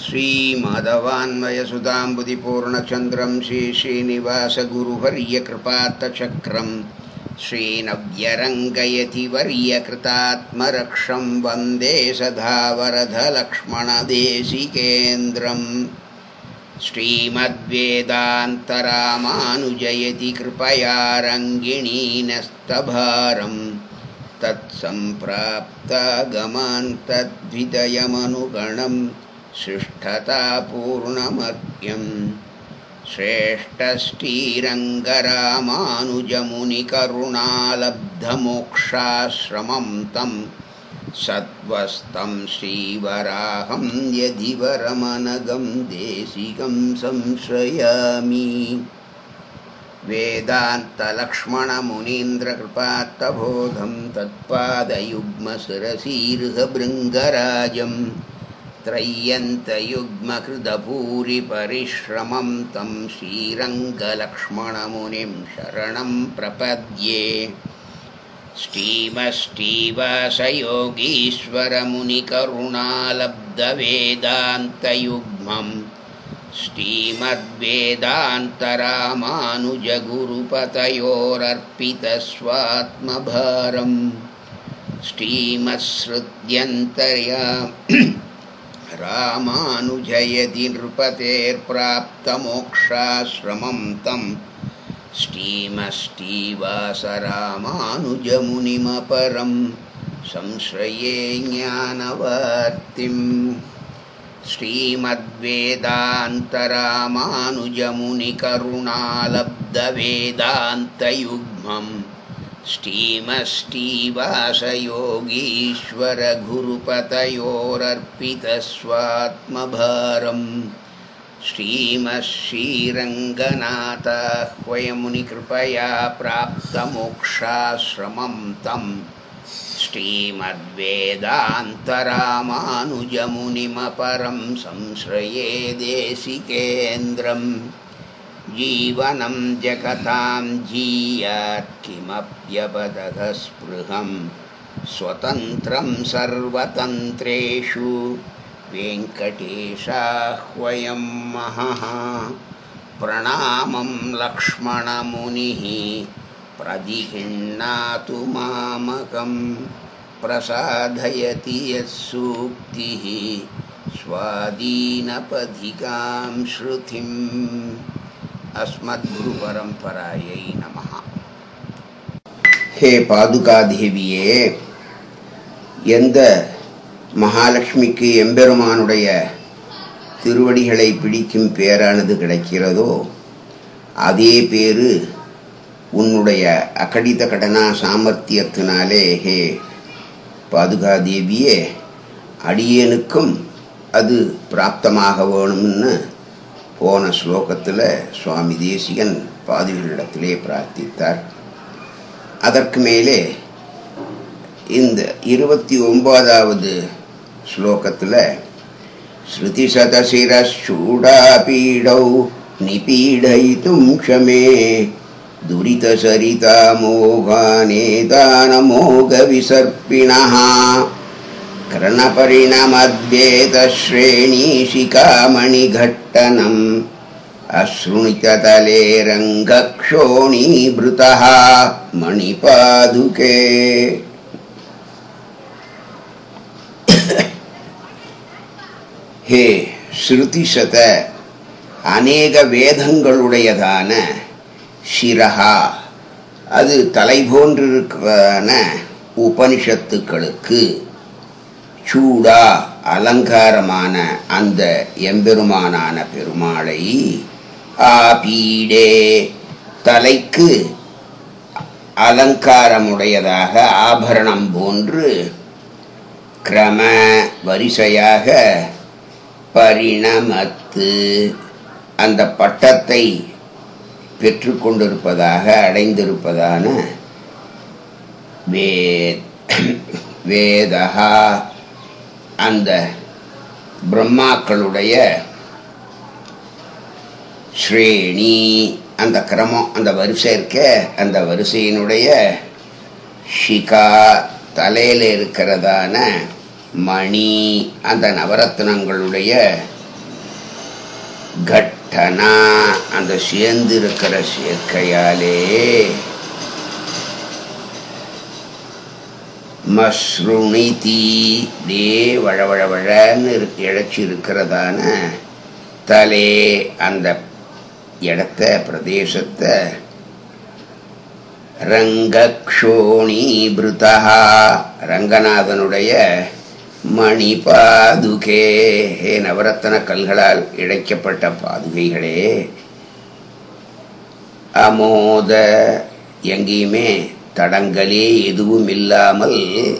श्रीमाधवान्वयसुधाम्बुधिपूर्णचन्द्रं श्रीश्रीनिवासगुरुवर्यकृपात्तचक्रं श्रीनव्यरङ्गयति वर्यकृतात्मरक्षं वन्दे सदा वरदलक्ष्मणदेशिकेन्द्रम् श्रीमद्वेदान्तरामानुजयति कृपया रङ्गिणीनस्तभारम् तत्सम्प्राप्तागमान् तद्विदयमनुगणं शिष्ठतापूर्णमर्घ्यम् श्रेष्ठश्रीरङ्गरामानुजमुनिकरुणालब्धमोक्षाश्रमं तं सत्त्वस्तं श्रीवराहं यदि वरमनगं देशिकं संश्रयामि वेदान्तलक्ष्मणमुनीन्द्रकृपात्तबोधं तत्पादयुग्मशिरसीर्हभृङ्गराजं त्रय्यन्तयुग्मकृतभूरिपरिश्रमं तं श्रीरङ्गलक्ष्मणमुनिं शरणं प्रपद्ये श्रीमष्टीवसयोगीश्वरमुनिकरुणालब्धवेदान्तयुग्मम् श्रीमद्वेदान्तरामानुजगुरुपतयोरर्पितस्वात्मभारम् श्रीमत्सृत्यन्तर्या रामानुजयति नृपतेर्प्राप्तमोक्षाश्रमं तं श्रीमष्टीवासरामानुजमुनिमपरं संश्रये ज्ञानवर्तिम् श्रीमद्वेदान्तरामानुजमुनिकरुणालब्धवेदान्तयुग्मम् श्रीमष्टीवासयोगीश्वरगुरुपतयोरर्पितस्वात्मभारम् श्रीमश्रीरङ्गनाथाह्वयमुनिकृपया प्राप्तमोक्षाश्रमं तम् श्रीमद्वेदान्तरामानुजमुनिमपरं संश्रये देशिकेन्द्रम् जीवनं जगतां जीयात् किमप्यपदघस्पृहं स्वतन्त्रं सर्वतन्त्रेषु वेङ्कटेशाह्वयं महः प्रणामं लक्ष्मणमुनिः प्रदिहिण्णातु मामकं प्रसादयति यत्सूक्तिः स्वादीनपधिकां श्रुतिम् அஸ்மத்குருபரம்பராயை நம ஹே பாதுகாதேவியே எந்த மகாலட்சுமிக்கு எம்பெருமானுடைய திருவடிகளை பிடிக்கும் பேரானது கிடைக்கிறதோ அதே பேரு உன்னுடைய அகடித கடனா சாமர்த்தியத்தினாலே ஹே பாதுகாதேவியே அடியேனுக்கும் அது பிராப்தமாக வேணும்னு போன ஸ்லோகத்தில் சுவாமி தேசிகன் பாதுகளிடத்திலே பிரார்த்தித்தார் அதற்கு மேலே இந்த இருபத்தி ஒன்பதாவது ஸ்லோகத்தில் ஸ்ருதி சதசிரூடாபீடௌ நிபீடயித்தும் க்ஷமே துரிதசரிதா மோகானேதானமோக விசர்ப்பிணः कर्णपरिणमद्वेतश्रेणीशिखामणिघट्टनम् अशृणिततले रङ्गक्षोणीभृतः मणिपादुके ஹே ஸ்ருதிசத அநேக வேதங்களுடையதான ஷிரஹா அது தலை போன்றிருக்கான உபனிஷத்துக்களுக்கு சூடா அலங்காரமான அந்த எம்பெருமானான பெருமாளை ஆபீடே தலைக்கு அலங்காரமுடையதாக ஆபரணம் போன்று கிரம வரிசையாக பரிணமத்து அந்த பட்டத்தை பெற்றுக்கொண்டிருப்பதாக அடைந்திருப்பதான வே வேதா அந்த பிரம்மாக்களுடைய ஸ்ரேணி அந்த கிரமம் அந்த வரிசை இருக்க அந்த வரிசையினுடைய ஷிகா தலையில் இருக்கிறதான மணி அந்த நவரத்னங்களுடைய கட்டனா அந்த சேர்ந்து இருக்கிற சேர்க்கையாலே மஸ்ருணிதி அப்படியே வழவழவழன்னு இருக்கு இழைச்சி இருக்கிறதான தலே அந்த இடத்த பிரதேசத்தை ரங்கக்ஷோணீபிருதா ரங்கநாதனுடைய மணி பாதுகே ஹே நவரத்தன கல்களால் இழைக்கப்பட்ட பாதுகைகளே அமோத எங்கேயுமே தடங்களே எதுவும் இல்லாமல்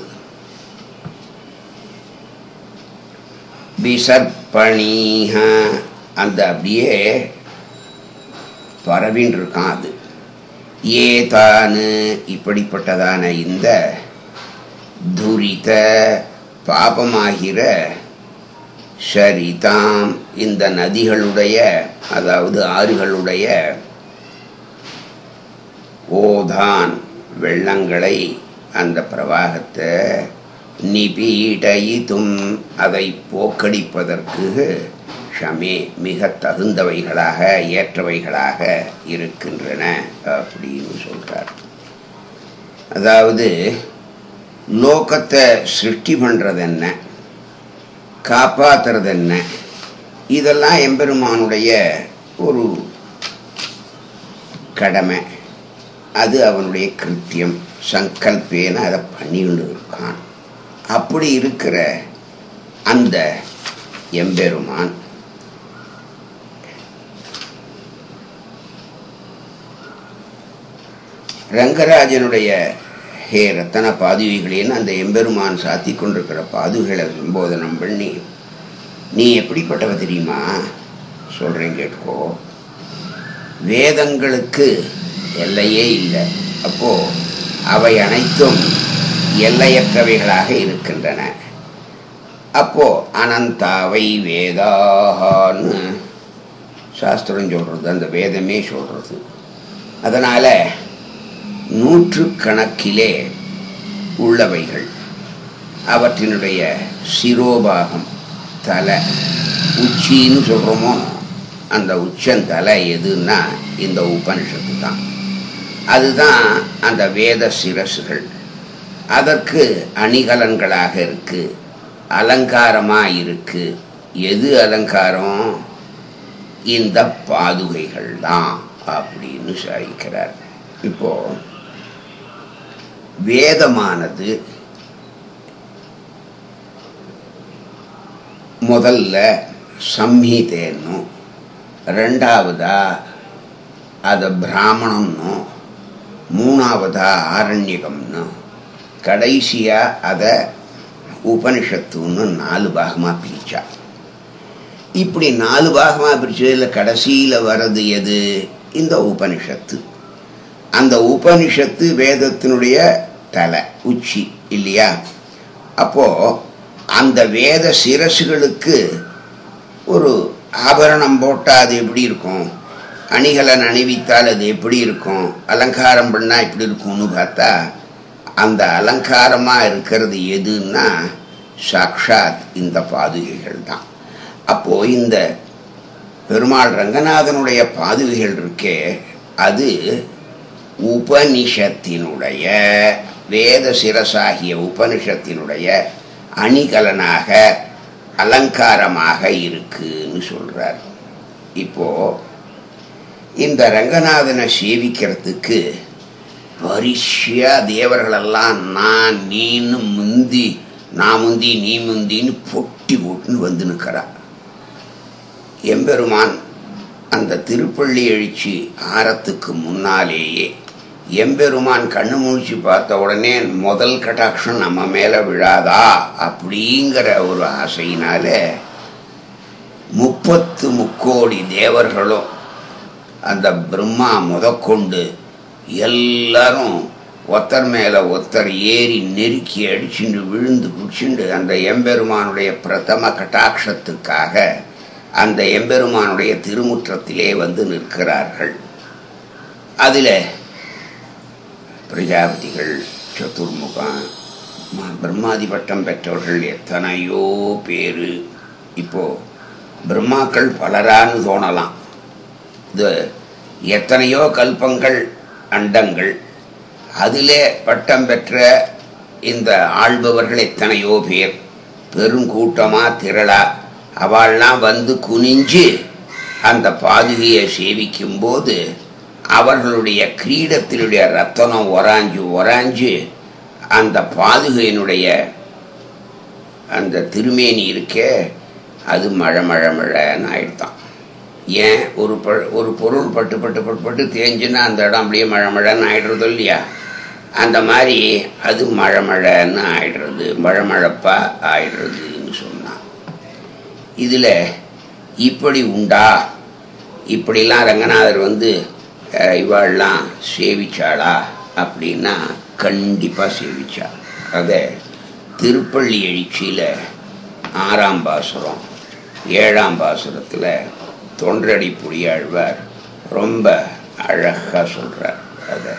விசர்ப்பணீக அந்த அப்படியே பரவின்னு இருக்கான் அது ஏதானு இப்படிப்பட்டதான இந்த துரித பாபமாகிற சரிதாம் இந்த நதிகளுடைய அதாவது ஆறுகளுடைய ஓதான் வெள்ளங்களை அந்த பிரவாகத்தை நிபீடயித்தும் அதை போக்கடிப்பதற்கு ஷமே மிக தகுந்தவைகளாக ஏற்றவைகளாக இருக்கின்றன அப்படின்னு சொல்றார் அதாவது லோகத்தை சிருஷ்டி பண்ணுறது என்ன காப்பாத்துறது என்ன இதெல்லாம் எம்பெருமானுடைய ஒரு கடமை அது அவனுடைய கிருத்தியம் சங்கல்பேன அதை பண்ணிக்கிட்டு இருக்கான் அப்படி இருக்கிற அந்த எம்பெருமான் ரங்கராஜனுடைய ஹே ரத்தன பாதுகைகளேன்னு அந்த எம்பெருமான் சாத்தி கொண்டிருக்கிற பாதுகளை சம்போதனம் பண்ணி நீ எப்படிப்பட்டவ தெரியுமா சொல்கிறேன் கேட்கோ வேதங்களுக்கு எல்லையே இல்லை அப்போ அவை அனைத்தும் எல்லையற்றவைகளாக இருக்கின்றன அப்போ அனந்தாவை வேதான்னு சாஸ்திரம் சொல்றது அந்த வேதமே சொல்றது அதனால நூற்று கணக்கிலே உள்ளவைகள் அவற்றினுடைய சிரோபாகம் தலை உச்சின்னு சொல்கிறோமோ அந்த உச்சந்தலை எதுன்னா இந்த உபனிஷத்து தான் அதுதான் அந்த வேத சிரசுகள் அதற்கு அணிகலன்களாக இருக்கு அலங்காரமா இருக்கு எது அலங்காரம் இந்த பாதுகைகள் தான் அப்படின்னு சாதிக்கிறார் இப்போ வேதமானது முதல்ல சம்ஹிதேன்னும் ரெண்டாவதா அதை பிராமணம்னு மூணாவதா ஆரண்யகம்னு கடைசியாக அதை உபனிஷத்துன்னு நாலு பாகமாக பிரிச்சா இப்படி நாலு பாகமாக பிரிச்சதில் கடைசியில் வர்றது எது இந்த உபனிஷத்து அந்த உபனிஷத்து வேதத்தினுடைய தலை உச்சி இல்லையா அப்போ அந்த வேத சிரசுகளுக்கு ஒரு ஆபரணம் போட்டால் அது எப்படி இருக்கும் அணிகலன் அணிவித்தால் அது எப்படி இருக்கும் அலங்காரம் பண்ணால் எப்படி இருக்கும்னு பார்த்தா அந்த அலங்காரமாக இருக்கிறது எதுன்னா சாக்ஷாத் இந்த பாதுகைகள் தான் அப்போது இந்த பெருமாள் ரங்கநாதனுடைய பாதுகைகள் இருக்கே அது உபனிஷத்தினுடைய வேத சிரசாகிய உபனிஷத்தினுடைய அணிகலனாக அலங்காரமாக இருக்குன்னு சொல்றார் இப்போ இந்த ரங்கநாதனை சேவிக்கிறதுக்கு பரிசியா தேவர்களெல்லாம் நான் நீன்னு முந்தி நான் முந்தி நீ முந்தின்னு பொட்டி போட்டுன்னு வந்து நிற்கிறா எம்பெருமான் அந்த திருப்பள்ளி எழுச்சி ஆரத்துக்கு முன்னாலேயே எம்பெருமான் கண்ணு முழிச்சு பார்த்த உடனே முதல் கட்டாட்சம் நம்ம மேலே விழாதா அப்படிங்கிற ஒரு ஆசையினால முப்பத்து முக்கோடி தேவர்களும் அந்த பிரம்மா முதற்கொண்டு எல்லாரும் ஒத்தர் மேலே ஒத்தர் ஏறி நெருக்கி அடிச்சுண்டு விழுந்து குடிச்சுண்டு அந்த எம்பெருமானுடைய பிரதம கட்டாட்சத்துக்காக அந்த எம்பெருமானுடைய திருமுற்றத்திலே வந்து நிற்கிறார்கள் அதில் பிரஜாபதிகள் சதுர்முகம் பிரம்மாதி பட்டம் பெற்றவர்கள் எத்தனையோ பேர் இப்போ பிரம்மாக்கள் பலரான்னு தோணலாம் இது எத்தனையோ கல்பங்கள் அண்டங்கள் அதிலே பட்டம் பெற்ற இந்த ஆள்பவர்கள் எத்தனையோ பேர் பெருங்கூட்டமா திரளா அவள்லாம் வந்து குனிஞ்சு அந்த பாதுகையை சேவிக்கும் போது அவர்களுடைய கிரீடத்தினுடைய ரத்தனம் ஒராஞ்சு ஒராஞ்சு அந்த பாதுகையினுடைய அந்த திருமேனி இருக்கே அது மழை மழை மழைன்னு ஆயிடுதான் ஏன் ஒரு ப ஒரு பொருள் பட்டு பட்டு பட்டு பட்டு தேஞ்சுன்னா அந்த இடம் அப்படியே மழை மழைன்னு ஆயிடுறது இல்லையா அந்த மாதிரி அது மழை மழைன்னு ஆயிடுறது மழை மழைப்பா ஆயிடுறதுன்னு சொன்னான் இதில் இப்படி உண்டா இப்படிலாம் ரங்கநாதர் வந்து அஹ், இவாள்லாம் சேவிச்சாளா அப்படின்னா கண்டிப்பாக சேவிச்சாள் அதை திருப்பள்ளி எழுச்சியில் ஆறாம் பாசுரம் ஏழாம் பாசுரத்தில் தொன்றடி புரியாழ்வார் ரொம்ப அழகாக சொல்கிறார் அதை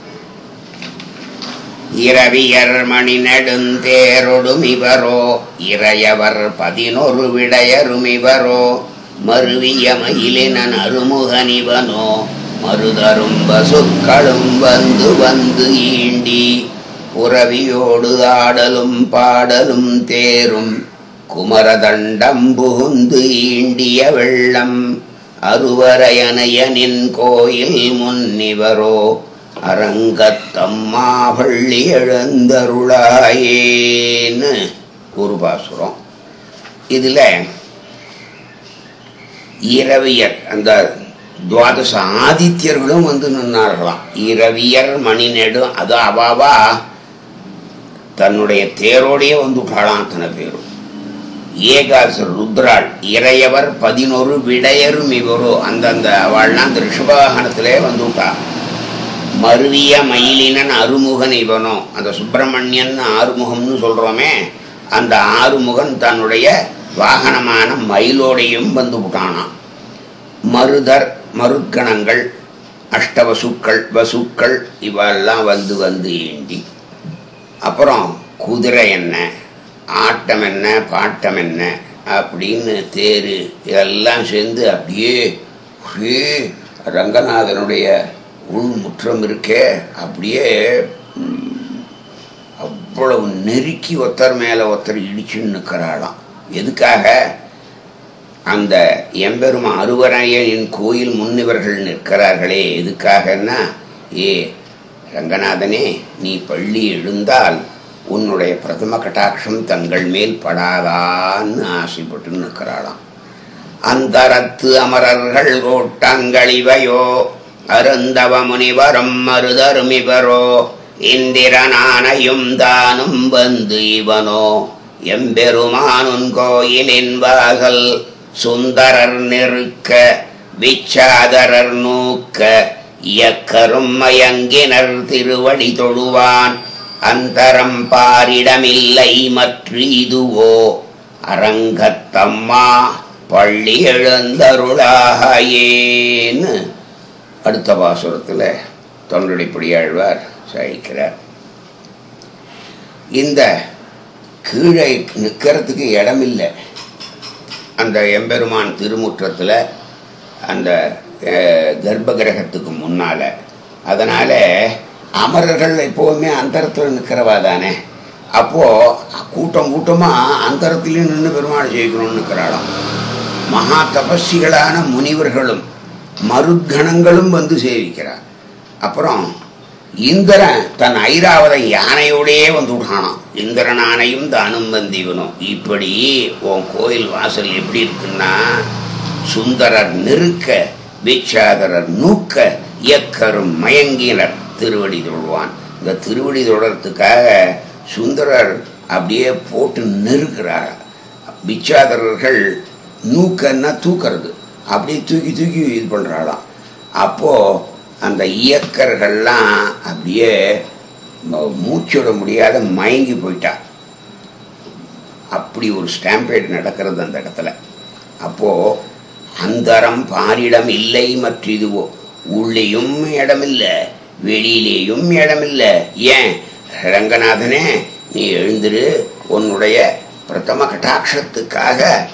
இரவியர் மணி நெடுந்தேரொடும் இவரோ இறையவர் பதினொரு விடையரும் இவரோ மருவிய மயிலினன் அருமுகனிவனோ மருதரும் பசுக்களும் வந்து வந்து ஈண்டி உறவியோடு ஆடலும் பாடலும் தேரும் குமரதண்டம் புகுந்து ஈண்டிய வெள்ளம் அருவரையனையனின் கோயில் முன்னிவரோ அரங்கத்தம்மா பள்ளி எழுந்தருளாயேன்னு ஒரு பாசுரம் இதில் இரவியர் அந்த துவாதச ஆதித்யர்களும் வந்து நின்னார்களாம் இரவியர் மணி நெடும் அது அவாவா தன்னுடைய தேரோடையே வந்து விட்டாளாம் அத்தனை பேரும் ஏகாசர் ருத்ராள் இறையவர் பதினொரு விடையரும் இவரோ அந்தந்த அவள்லாம் அந்த ரிஷபவாகனத்திலே வந்து விட்டா மருவிய மயிலினன் அருமுகன் இவனோ அந்த சுப்பிரமணியன் ஆறுமுகம்னு சொல்றோமே அந்த ஆறுமுகன் தன்னுடைய வாகனமான மயிலோடையும் வந்து விட்டானாம் மருதர் மருத்கணங்கள் அஷ்டவசுக்கள் வசுக்கள் இவெல்லாம் வந்து வந்து ஏண்டி அப்புறம் குதிரை என்ன ஆட்டம் என்ன பாட்டம் என்ன அப்படின்னு தேரு இதெல்லாம் சேர்ந்து அப்படியே அப்படியே ரங்கநாதனுடைய உள்முற்றம் இருக்கே அப்படியே ம், அவ்வளவு நெருக்கி ஒருத்தர் மேலே ஒருத்தர் இடிச்சுன்னு நிற்கிறாளாம் எதுக்காக அந்த எம்பெருமா அருவரையனின் கோயில் முன்னிவர்கள் நிற்கிறார்களே எதுக்காகன்னா ஏ ரங்கநாதனே நீ பள்ளி எழுந்தால் உன்னுடைய பிரதம கட்டாட்சம் தங்கள் மேல் படாதான்னு ஆசைப்பட்டு நிற்கிறாளாம் அந்தரத்து அமரர்கள் கோட்டங்களிவையோ அருந்தவ முனிவரும் மருதருமிவரோ இந்திரனானையும் தானும் வந்து இவனோ எம்பெருமானுன் கோயிலின் வாகல் சுந்தரர் நெருக்க விச்சாதரர் நூக்க இயக்கரும் மயங்கினர் திருவடி தொழுவான் அந்தரம் பாரிடமில்லை மற்ற இதுவோ அரங்கத்தம்மா பள்ளி எழுந்தருளாகேன்னு அடுத்த பாசுரத்தில் தொண்டடிப்படியாழ்வார் சாய்க்கிறார் இந்த கீழே நிற்கிறதுக்கு இடமில்லை அந்த எம்பெருமான் திருமுற்றத்தில் அந்த அஹ், கர்ப்ப கிரகத்துக்கு முன்னால் அதனால் அமரர்கள் எப்போவுமே அந்தரத்தில் நிற்கிறவா தானே அப்போது கூட்டம் கூட்டமாக அந்தரத்துலேயும் நின்று பெருமாள் ஜெயிக்கணும்னு நிற்கிறாளாம் மகா தபஸ்விகளான முனிவர்களும் மருத்கணங்களும் வந்து சேவிக்கிறார் அப்புறம் இந்திரன் தன் ஐராவத யானையோடையே வந்து விட்டானாம் இந்திரன் ஆணையும் தானும் வந்திவனும் இப்படி உன் கோயில் வாசல் எப்படி இருக்குன்னா சுந்தரர் நெருக்க வீச்சாதரர் நூக்க இயக்கரும் மயங்கினர் திருவடி தொழுவான் இந்த திருவடி தொடர்றதுக்காக சுந்தரர் அப்படியே போட்டு நெருக்கிறார் பிச்சாதரர்கள் நூக்கன்னா தூக்கிறது அப்படியே தூக்கி தூக்கி இது பண்ணுறாளாம் அப்போது அந்த இயக்கர்கள்லாம் அப்படியே ம- மூச்சுவிட முடியாத மயங்கி போயிட்டா அப்படி ஒரு ஸ்டாம்பேட் நடக்கிறது அந்த இடத்துல அப்போது அந்தரம் பாரிடம் இல்லை மற்ற இதுவோ உள்ளேயும் இடமில்லை வெளியிலேயும் இடமில்லை ஏன் ரங்கநாதனே நீ எழுந்திரு உன்னுடைய பிரதம கட்டாட்சத்துக்காக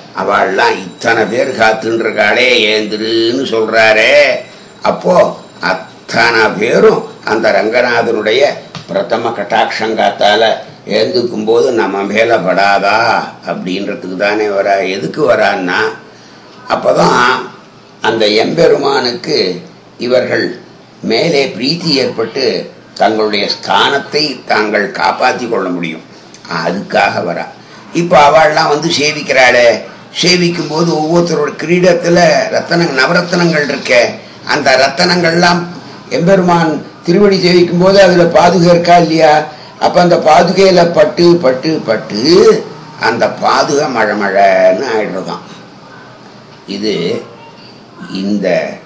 அவள்லாம் இத்தனை பேர் காத்துருக்காளே ஏந்திருன்னு சொல்றாரே அப்போ அத்தனை பேரும் அந்த ரங்கநாதனுடைய பிரதம கட்டாட்சங்காத்தால ஏந்துக்கும் போது நம்ம மேல படாதா அப்படின்றதுக்கு தானே வரா எதுக்கு வரான்னா அப்பதான் அந்த எம்பெருமானுக்கு இவர்கள் மேலே பிரீத்தி ஏற்பட்டு தங்களுடைய ஸ்தானத்தை தாங்கள் காப்பாற்றி கொள்ள முடியும் அதுக்காக வரா இப்போ அவள்லாம் வந்து சேவிக்கிறாளே சேவிக்கும் போது ஒவ்வொருத்தரோட கிரீடத்தில் ரத்தன நவரத்தனங்கள் இருக்க அந்த ரத்தனங்கள்லாம் எம்பெருமான் திருவடி சேவிக்கும் போது அதில் பாதுகை இருக்கா இல்லையா அப்போ அந்த பாதுகையில் பட்டு பட்டு பட்டு அந்த பாதுகை மழை மழைன்னு ஆயிடுறதாம் இது இந்த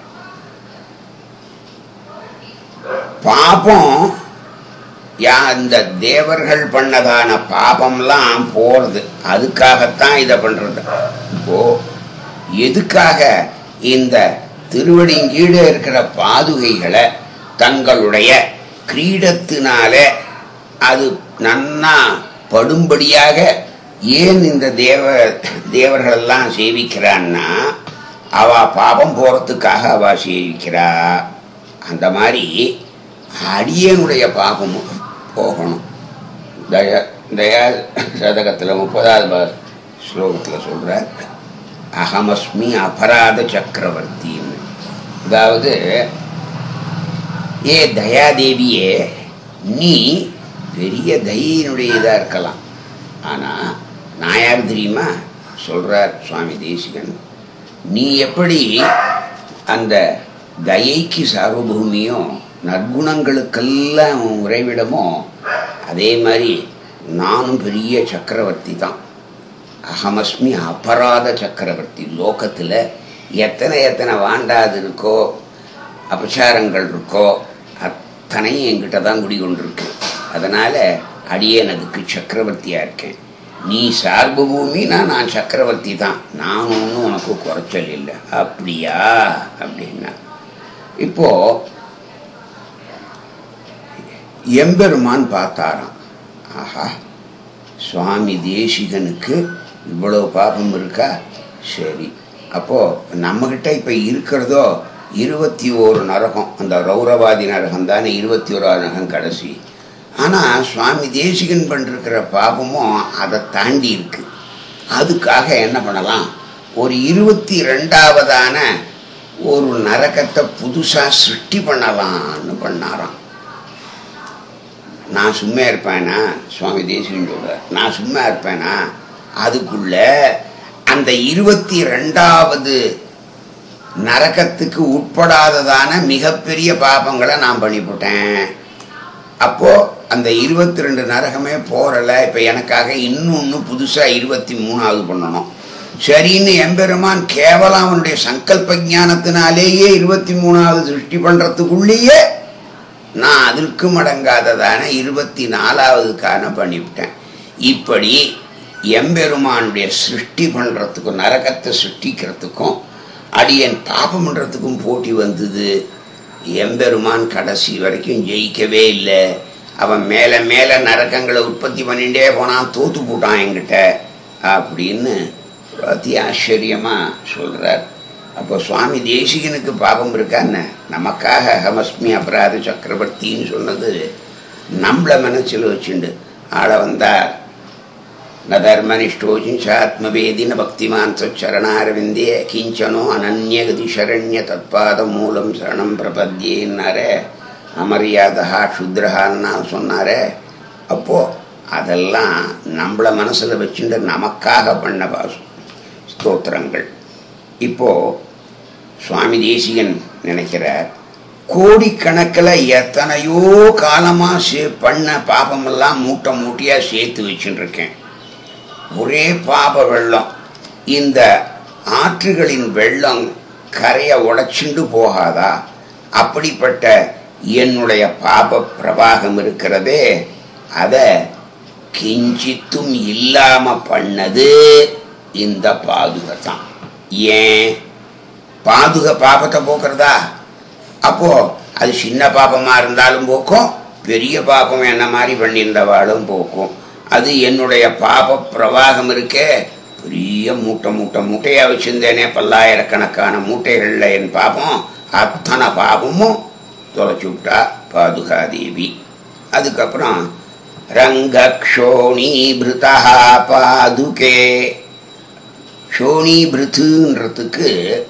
பாபம் யா இந்த தேவர்கள் பண்ணதான பாபம்லாம் போறது அதுக்காகத்தான் இதை பண்றது இப்போ எதுக்காக இந்த திருவடியின் கீழே இருக்கிற பாதுகைகளை தங்களுடைய கிரீடத்தினால அது நன்னா படும்படியாக ஏன் இந்த தேவ தேவர்களெல்லாம் சேவிக்கிறான்னா அவ பாபம் போறதுக்காக அவ சேவிக்கிறா அந்த மாதிரி அடியனுடைய பாபமும் போகணும் தய தயா சதகத்தில் முப்பதாவது பா- ஸ்லோகத்துல சொல்றார் அகமஸ்மி அபராத சக்கரவர்த்தின்னு அதாவது ஏ தயாதேவியே நீ பெரிய தயினுடைய இதாக இருக்கலாம் ஆனால் நான் யார் தெரியுமா சொல்றார் சுவாமி தேசிகன் நீ எப்படி அந்த தயைக்கு சார்வபூமியும் நற்குணங்களுக்கெல்லாம் உறைவிடமோ அதே மாதிரி நானும் பெரிய சக்கரவர்த்தி தான் அகமஸ்மி அபராத சக்கரவர்த்தி லோகத்தில் எத்தனை எத்தனை வாண்டாது இருக்கோ அபச்சாரங்கள் இருக்கோ அத்தனையும் என்கிட்ட தான் குடிகொண்டிருக்கு அதனால் அடியேன் அதுக்கு சக்கரவர்த்தியாக இருக்கேன் நீ சார்பு பூமினா நான் சக்கரவர்த்தி தான் நான் ஒன்றும் உனக்கு குறைச்சல் இல்லை அப்படியா அப்படின்னா இப்போ எம்பெருமான் பார்த்தாராம் ஆஹா சுவாமி தேசிகனுக்கு இவ்வளவு பாபம் இருக்கா சரி அப்போ நம்மகிட்ட இப்ப இருக்கிறதோ இருபத்தி ஓரு நரகம் அந்த ரௌரவாதி நரகம் தானே இருபத்தி ஓராவது நரகம் கடைசி ஆனா சுவாமி தேசிகன் பண்ணிருக்கிற பாபமும் அதை தாண்டி இருக்கு அதுக்காக என்ன பண்ணலாம் ஒரு இருபத்தி ரெண்டாவதான ஒரு நரகத்தை புதுசா சிருஷ்டி பண்ணலாம்னு பண்ணாராம் நான் சும்மா இருப்பேனா சுவாமி தேசிகன் சொல்றார் நான் சும்மா இருப்பேனா அதுக்குள்ள அந்த இருபத்தி ரெண்டாவது நரகத்துக்கு உட்படாததான மிகப்பெரிய பாபங்களை நான் பண்ணிவிட்டேன் அப்போ அந்த இருபத்தி ரெண்டு நரகமே போறல இப்ப எனக்காக இன்னொன்னு புதுசா இருபத்தி மூணாவது பண்ணணும் சரின்னு எம்பெருமான் கேவலம் அவனுடைய சங்கல்ப ஞானத்தினாலேயே இருபத்தி மூணாவது சிருஷ்டி பண்றதுக்குள்ளேயே நான் அதற்கும் அடங்காததான இருபத்தி நாலாவதுக்கான பண்ணிவிட்டேன் இப்படி எம்பெருமானுடைய சிருஷ்டி பண்றதுக்கும் நரகத்தை சிருஷ்டிக்கிறதுக்கும் அடியன் பாபம் பண்றதுக்கும் போட்டி வந்தது எம்பெருமான் கடைசி வரைக்கும் ஜெயிக்கவே இல்லை அவன் மேலே மேலே நரக்கங்களை உற்பத்தி பண்ணிட்டே போனான் தோத்து போட்டான் என்கிட்ட அப்படின்னு அதி ஆச்சரியமா சொல்றார் அப்போ சுவாமி தேசிகனுக்கு பாபம் இருக்கான்னு நமக்காக அகமஸ்மி அபராத சக்கரவர்த்தின்னு சொன்னது நம்மளை மனசில் வச்சுண்டு ஆள வந்தார் ந தர்மனிஷ்டோஜிஞ்சாத்மவேதி ந பக்திமான் சரணாரவிந்தே கிஞ்சனோ அனன்யகதி சரண்ய தத்பாத மூலம் சரணம் பிரபத்தியேன்னாரே அமரியாதா க்ஷுத்ரஹான்னா சொன்னாரே அப்போ அதெல்லாம் நம்மள மனசில் வச்சுட்டு நமக்காக பண்ண பாசு ஸ்தோத்திரங்கள் இப்போ சுவாமி தேசிகன் நினைக்கிறார் கோடிக்கணக்கில் எத்தனையோ காலமாக சே பண்ண பாபமெல்லாம் மூட்டை மூட்டையாக சேர்த்து வச்சுட்டு இருக்கேன் ஒரே பாப வெள்ளம் இந்த ஆற்றுகளின் வெள்ளம் கரையை உடைச்சுண்டு போகாதா அப்படிப்பட்ட என்னுடைய பாப பிரவாகம் இருக்கிறதே அதை கிஞ்சித்தும் இல்லாம பண்ணது இந்த பாதுகை தான் ஏன் பாதுகை பாபத்தை போக்குறதா அப்போ அது சின்ன பாபமா இருந்தாலும் போக்கும் பெரிய பாபம் என்ன மாதிரி பண்ணியிருந்தவாளும் போக்கும் அது என்னுடைய பாப பிரவாகம் இருக்கே பெரிய மூட்டை மூட்டை மூட்டையா வச்சிருந்தேனே பல்லாயிரக்கணக்கான மூட்டைகள்ல என் பாபம் அத்தனை பாபமும் தொலைச்சு விட்டா பாதுகாதேவி அதுக்கப்புறம் ரங்கக்ஷோணீபிருதா பாதுகே க்ஷோணீபிருத்துன்றதுக்கு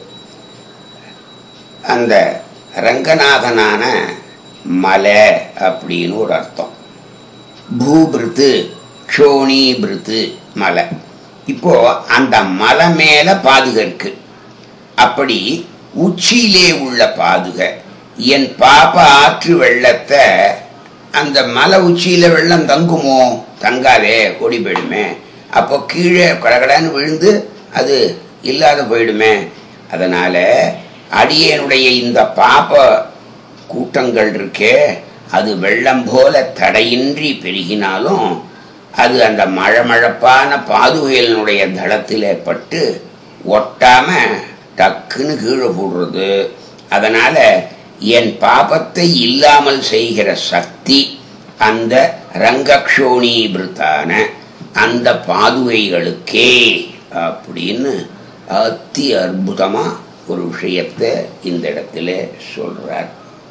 அந்த ரங்கநாதனான மலை அப்படின்னு ஒரு அர்த்தம் பூபிருத்து க்ஷோணீபிருத்து மலை இப்போ அந்த மலை மேல பாதுகை இருக்கு அப்படி உச்சியிலே உள்ள பாதுகை என் பாப்ப ஆற்று வெள்ளத்தை அந்த மலை உச்சியில வெள்ளம் தங்குமோ தங்காதே ஓடி போயிடுமே அப்போ கீழே கடகடன்னு விழுந்து அது இல்லாத போயிடுமே அதனால அடியனுடைய இந்த பாப்ப கூட்டங்கள் இருக்கே அது வெள்ளம் போல தடையின்றி பெருகினாலும் அது அந்த மழமழப்பான பாதுகையினுடைய தளத்திலே பட்டு ஒட்டாம டக்குன்னு கீழே போடுறது அதனால என் பாபத்தை இல்லாமல் செய்கிற சக்தி அந்த ரங்கக்ஷோணீபிருத்தான அந்த பாதுகைகளுக்கே அப்படின்னு அத்தி அற்புதமா ஒரு விஷயத்தை இந்த இடத்துல சொல்றார்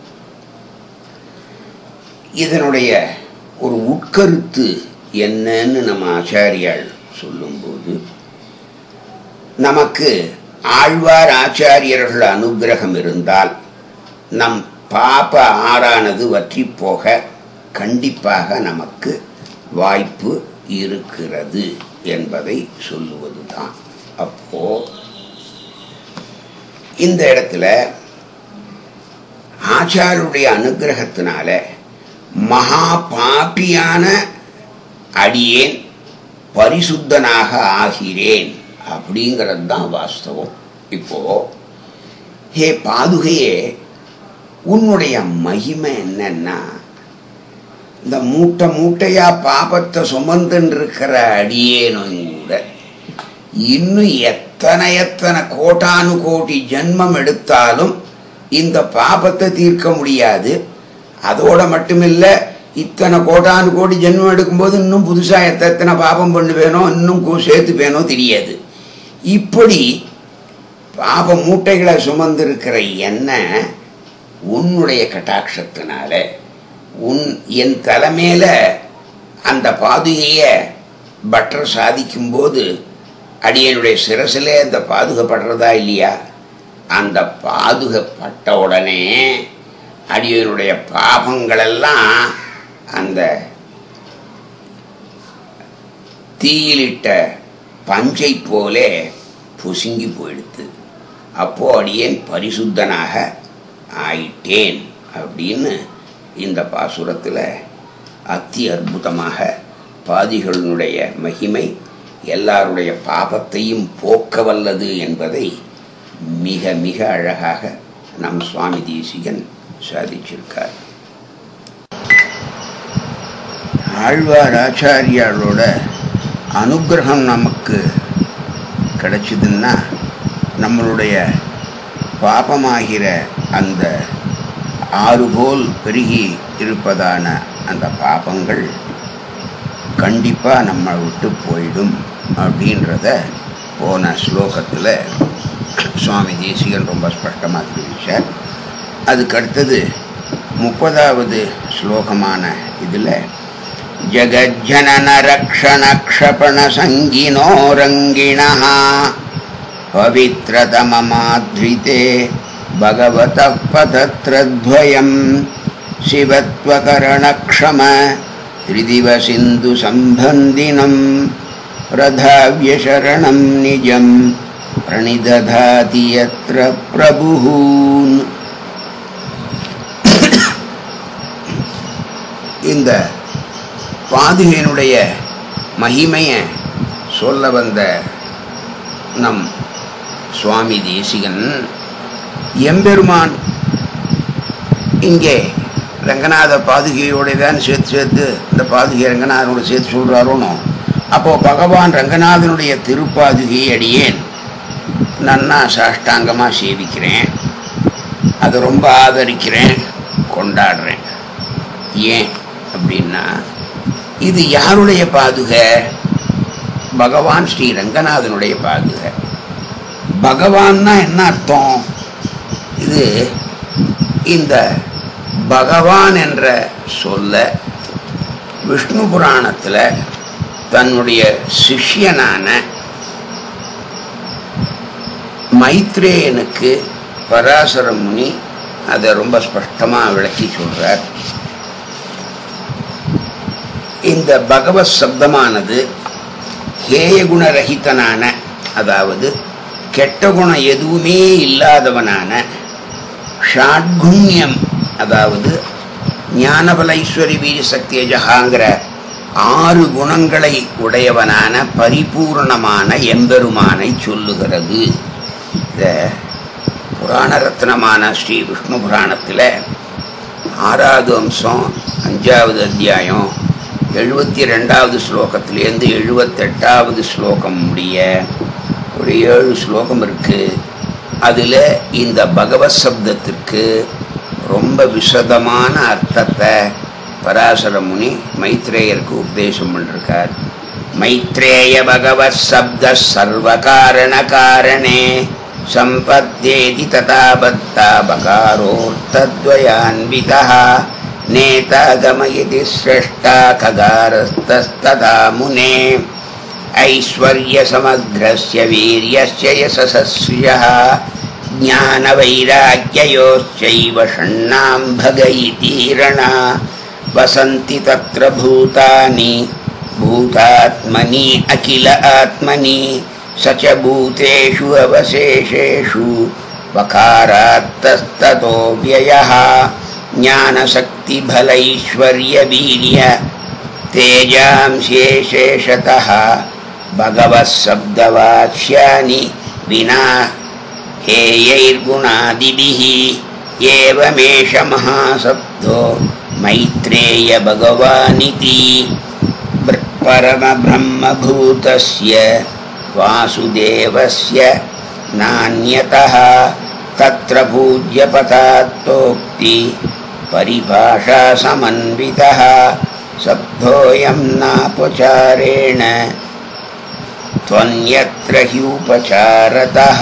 இதனுடைய ஒரு உட்கருத்து என்னன்னு நம்ம ஆச்சாரியால் சொல்லும்போது நமக்கு ஆழ்வார் ஆச்சாரியர்கள் அனுகிரகம் இருந்தால் நம் பாப ஆறானது வற்றி போக கண்டிப்பாக நமக்கு வாய்ப்பு இருக்கிறது என்பதை சொல்லுவதுதான் அப்போ இந்த இடத்துல ஆச்சாருடைய அனுகிரகத்தினால மகா பாப்பியான அடியேன் பரிசுத்தனாக ஆகிறேன் அப்படிங்கிறது தான் வாஸ்தவம் இப்போ ஹே பாதுகையே உன்னுடைய மகிமை என்னன்னா இந்த மூட்டை மூட்டையா பாபத்தை சுமந்துன்னு இருக்கிற அடியேனும் கூட இன்னும் எத்தனை எத்தனை கோட்டானு கோடி ஜென்மம் எடுத்தாலும் இந்த பாபத்தை தீர்க்க முடியாது அதோட மட்டுமில்ல இத்தனை கோடானு கோடி ஜென்மம் எடுக்கும்போது இன்னும் புதுசா எத்தனை பாபம் பண்ணுவேனோ இன்னும் கு- சேர்த்துப்பேனோ தெரியாது இப்படி பாப மூட்டைகளை சுமந்திருக்கிற என்ன உன்னுடைய கட்டாட்சத்தினால உன் என் தலைமையில அந்த பாதுகைய பட்டர் சாதிக்கும்போது அடியனுடைய சிரசிலே அந்த பாதுகை படுறதா இல்லையா அந்த பாதுகை பட்ட உடனே அடியனுடைய பாபங்களெல்லாம் அந்த தீயிலிட்ட பஞ்சை போலே புசுங்கி போயிடுத்து அப்போ அடியேன் பரிசுத்தனாக ஆயிட்டேன் அப்படின்னு இந்த பாசுரத்தில் அத்தி அற்புதமாக பாதிகளினுடைய மகிமை எல்லாருடைய பாபத்தையும் போக்க வல்லது என்பதை மிக மிக அழகாக நம் சுவாமி தேசிகன் சாதிச்சிருக்கார் ஆழ்வார் ஆச்சாரியாரோட அனுகிரகம் நமக்கு கிடைச்சதுன்னா நம்மளுடைய பாபமாகிற அந்த ஆறுபோல் பெருகி இருப்பதான அந்த பாபங்கள் கண்டிப்பாக நம்ம விட்டு போயிடும் அப்படின்றத போன ஸ்லோகத்தில் சுவாமி தேசிகன் ரொம்ப ஸ்பஷ்டமாக தெரிவித்தார் அதுக்கு அடுத்தது முப்பதாவது ஸ்லோகமான இதில் ஜகஜனன ரக்ஷண க்ஷபண சங்கினோ ரங்கிணः पवित्रतममाध्रिते भगवतः पतत्रद्वयं शिवत्वकरणक्षम त्रिदिवसिन्धुसम्बन्धिनं रथाव्यशरणं निजं प्रणिदधाति यत्र प्रभुः இந்த பாதுகையினுடைய மகிமையை சொல்ல வந்த நம் சுவாமி தேசிகன் எம்பெருமான் இங்கே ரங்கநாத பாதுகையோட தான் சேர்த்து சேர்த்து இந்த பாதுகை ரங்கநாதனோட சேர்த்து சொல்கிறாரோனோ அப்போ பகவான் ரங்கநாதனுடைய திருப்பாதுகை அடியேன் நன்னா சாஷ்டாங்கமாக சேவிக்கிறேன் அதை ரொம்ப ஆதரிக்கிறேன் கொண்டாடுறேன் ஏன் அப்படின்னா இது யாருடைய பாதுகை பகவான் ஸ்ரீ ரங்கநாதனுடைய பாதுகை பகவான்னா என்ன அர்த்தம் இது இந்த பகவான் என்ற சொல்ல விஷ்ணு புராணத்தில் தன்னுடைய சிஷ்யனான மைத்ரேயனுக்கு பராசர முனி அதை ரொம்ப ஸ்பஷ்டமாக விளக்கி சொல்றார் இந்த பகவத் சப்தமானது ஹேய குணரகிதனான அதாவது கெட்ட குணம் எதுவுமே இல்லாதவனான ஷாட்குண்யம் அதாவது ஞானபல ஐஸ்வரி வீர சக்தியஜகாங்கிற ஆறு குணங்களை உடையவனான பரிபூர்ணமான எம்பெருமானை சொல்லுகிறது இந்த புராண ரத்னமான ஸ்ரீ விஷ்ணு புராணத்தில் ஆறாவது அம்சம் அஞ்சாவது அத்தியாயம் எழுபத்தி ரெண்டாவது ஸ்லோகத்திலேருந்து எழுபத்தெட்டாவது ஸ்லோகம் முடிய ஒரு ஏழு ஸ்லோகம் இருக்கு அதில் இந்த பகவத் சப்தத்திற்கு ரொம்ப விசதமான அர்த்தத்தை பராசர முனி மைத்ரேயருக்கு உபதேசம் பண்ணிருக்கார் மைத்ரேய பகவத் சப்த சர்வகாரண காரணே சம்பத்தேதி ததாபத்தா பகாரோர்த்தத்வயான்விதா நேதாகமயதி சிரஷ்டா ககாரஸ்தஸ்ததா முனே ऐश्वर्यसमग्रस्य वीर्यस्य यशसस्यः ज्ञानवैराग्ययोश्चैव षण्णां भगयितीरणा वसन्ति तत्र भूतानि भूतात्मनि अखिल आत्मनि स च भूतेषु अवशेषेषु वकारात्तस्ततो व्ययः ज्ञानशक्तिबलैश्वर्यवीर्य तेजांशेषेषतः भगवत्शब्दवाक्यानि विना हेयैर्गुणादिभिः एवमेष महाशब्दो मैत्रेय भगवानिति परमब्रह्मभूतस्य वासुदेवस्य नान्यतः तत्र पूज्यपदात्तोक्ति परिभाषासमन्वितः शब्दोऽयं नापचारेण त्वन्यत्र ஹியூபசாரதः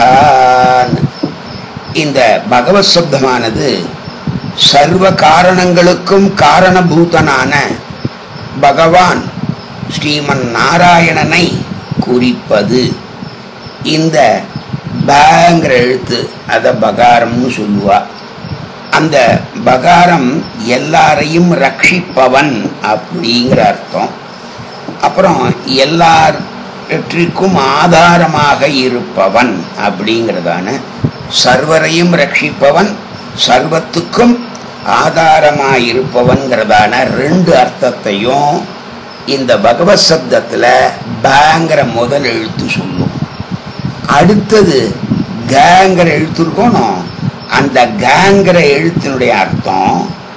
இந்த பகவத் சப்தமானது சர்வ காரணங்களுக்கும் காரணபூதனான பகவான் ஸ்ரீமன் நாராயணனை குறிப்பது இந்த பங்கிற எழுத்து அதை பகாரம்னு சொல்லுவா அந்த பகாரம் எல்லாரையும் ரட்சிப்பவன் அப்படிங்கிற அர்த்தம் அப்புறம் எல்லாற்றிற்கும் ஆதாரமாக இருப்பவன் அப்படிங்கிறதான சர்வரையும் ரட்சிப்பவன் சர்வத்துக்கும் ஆதாரமாயிருப்பவன்கிறதான ரெண்டு அர்த்தத்தையும் இந்த பகவத் சப்தத்தில் பேங்கிற முதல் எழுத்து சொல்லும் அடுத்தது கேங்கிற எழுத்து இருக்கணும் அந்த கேங்கிற எழுத்தினுடைய அர்த்தம்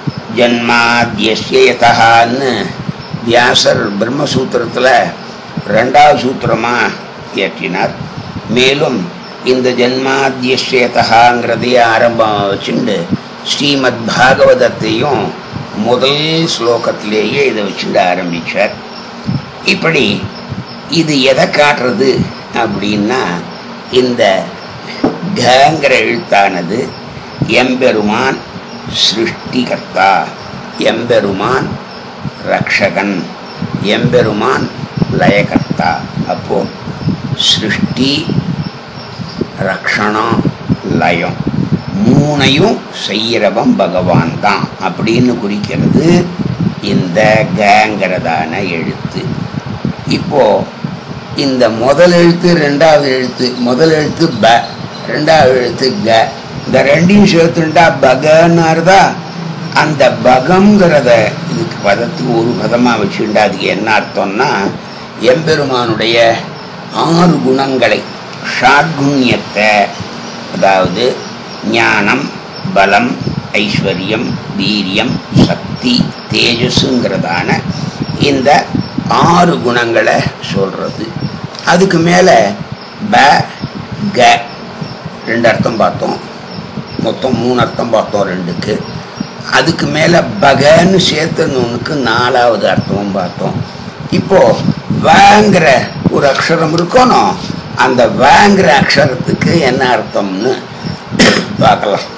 ஜன்மாத்யஸ்யதகான்னு வியாசர் பிரம்மசூத்திரத்தில் ரெண்டாவது சூத்திரமாக இயற்றினார் மேலும் இந்த ஜன்மாத்யஸ்யதகாங்கிறதையே ஆரம்பம் வச்சுண்டு ஸ்ரீமத் பாகவதத்தையும் முதல் ஸ்லோகத்திலேயே இதை வச்சுட்டு ஆரம்பித்தார் இப்படி இது எதை காட்டுறது அப்படின்னா இந்த கங்கிற எழுத்தானது எம்பெருமான் சிருஷ்டிகர்த்தா எம்பெருமான் ரக்ஷகன் எம்பெருமான் லயகர்த்தா அப்போ சிருஷ்டி ரக்ஷணம் லயம் மூணையும் செய்யறவன் பகவான் தான் அப்படின்னு குறிக்கிறது இந்த கங்கிறதான எழுத்து இப்போ இந்த முதல் எழுத்து ரெண்டாவது எழுத்து முதல் எழுத்து ப ரெண்டாவது எழுத்து க இந்த ரெண்டையும் சேர்த்துட்டா பகன்னாருதா அந்த பகங்கிறத இதுக்கு பதத்துக்கு ஒரு பதமாக வச்சுட்டா அதுக்கு என்ன அர்த்தம்னா எம்பெருமானுடைய ஆறு குணங்களை ஷாட்குண்யத்தை அதாவது ஞானம் பலம் ஐஸ்வர்யம் வீரியம் சக்தி தேஜஸுங்கிறதான இந்த ஆறு குணங்களை சொல்றது அதுக்கு மேலே ப க ரெண்டு அர்த்தம் பார்த்தோம் மொத்தம் மூணு அர்த்தம் பார்த்தோம் ரெண்டுக்கு அதுக்கு மேலே பகன்னு சேர்த்தணுனுக்கு நாலாவது அர்த்தமும் பார்த்தோம் இப்போ வேங்கிற ஒரு அக்ஷரம் இருக்கணும் அந்த வேங்கிற அக்ஷரத்துக்கு என்ன அர்த்தம்னு பார்க்கலாம்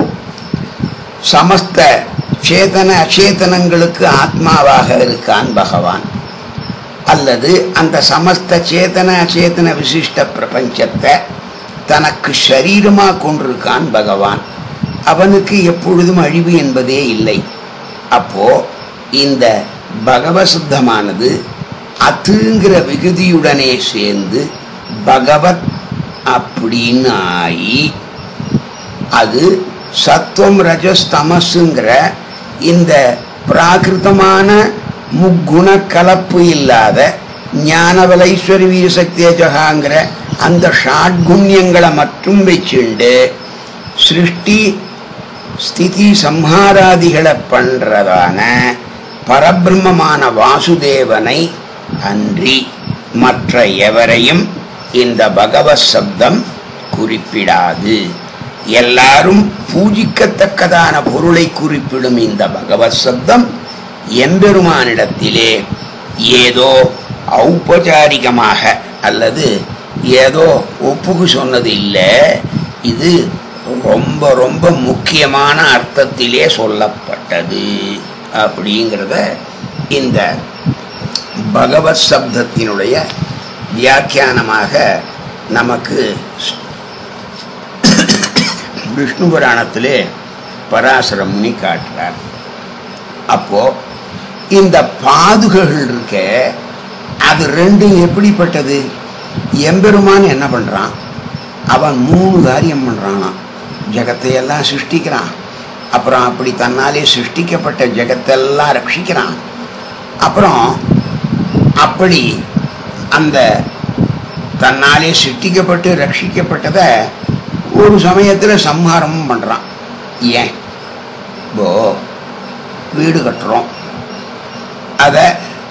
சமஸ்த சேதன அச்சேதனங்களுக்கு ஆத்மாவாக இருக்கான் பகவான் அல்லது அந்த சமஸ்த சேதன அச்சேதன விசிஷ்ட பிரபஞ்சத்தை தனக்கு சரீரமா கொண்டிருக்கான் பகவான் அவனுக்கு எப்பொழுதும் அழிவு என்பதே இல்லை அப்போ இந்த பகவசுத்தமானது அத்துங்கிற விகுதியுடனே சேர்ந்து பகவத் அப்படின்னு ஆகி அது சத்துவம் ரஜஸ் தமசுங்கிற இந்த பிராகிருதமான முக்குண கலப்பு இல்லாத ஞானவலைஸ்வரி வீரசக்தேஜகாங்கிற அந்த ஷாட்குண்யங்களை மட்டும் வச்சுண்டு சிருஷ்டி ஸ்திதி சம்ஹாராதிகளை பண்றதான பரபிரம்மமான வாசுதேவனை அன்றி மற்ற எவரையும் இந்த பகவத் சப்தம் குறிப்பிடாது எல்லாரும் பூஜிக்கத்தக்கதான பொருளை குறிப்பிடும் இந்த பகவத் சப்தம் எம்பெருமானிடத்திலே ஏதோ ஔபச்சாரிகமாக அல்லது ஏதோ ஒப்புக்கு சொன்னது இல்லை இது ரொம்ப ரொம்ப முக்கியமான அர்த்தத்திலே சொல்லப்பட்டது அப்படிங்கிறத இந்த பகவத் சப்தத்தினுடைய வியாக்கியானமாக நமக்கு விஷ்ணு புராணத்திலே பராசர முனி காட்டுறார் அப்போ இந்த பாதுகைகள் இருக்க அது ரெண்டும் எப்படிப்பட்டது எம்பெருமான் என்ன பண்றான் அவன் மூணு காரியம் பண்றானாம் ஜெகத்தையெல்லாம் சிருஷ்டிக்கிறான் அப்புறம் அப்படி தன்னாலே சிருஷ்டிக்கப்பட்ட ஜெகத்தெல்லாம் ரட்சிக்கிறான் அப்புறம் அப்படி அந்த தன்னாலே சிருஷ்டிக்கப்பட்டு ரட்சிக்கப்பட்டதை ஒரு சமயத்தில் சம்ஹாரமும் பண்ணுறான் ஏன் இப்போ வீடு கட்டுறோம் அதை